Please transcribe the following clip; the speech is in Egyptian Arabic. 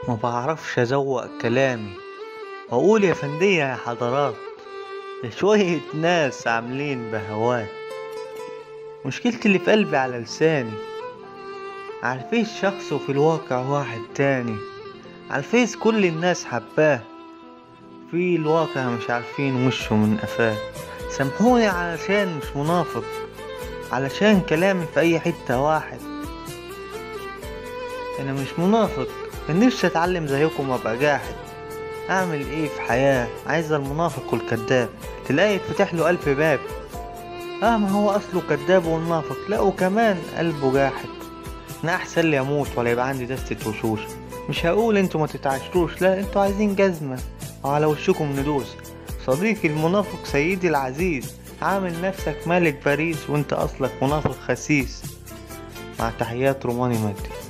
ما بعرفش ازوق كلامي واقول يا فندية يا حضرات شوية ناس عاملين بهوات مشكلتي اللي في قلبي على لساني عالفيس شخص وفي الواقع واحد تاني عالفيس كل الناس حباه في الواقع مش عارفين وشه من قفاه سامحوني علشان مش منافق علشان كلامي في اي حتة واحد انا مش منافق كان نفسي اتعلم زيكم وابقى جاحد اعمل ايه في حياة عايز المنافق والكذاب تلاقي يتفتح له الف باب اه ما هو اصله كذاب ومنافق لا وكمان قلبه جاحد انا احسن لي اموت ولا يبقى عندي دستة وشوش مش هقول انتوا ما تتعشروش لا انتوا عايزين جزمة وعلى وشكم ندوس صديقي المنافق سيدي العزيز عامل نفسك ملك باريس وانت اصلك منافق خسيس مع تحيات روماني مجدي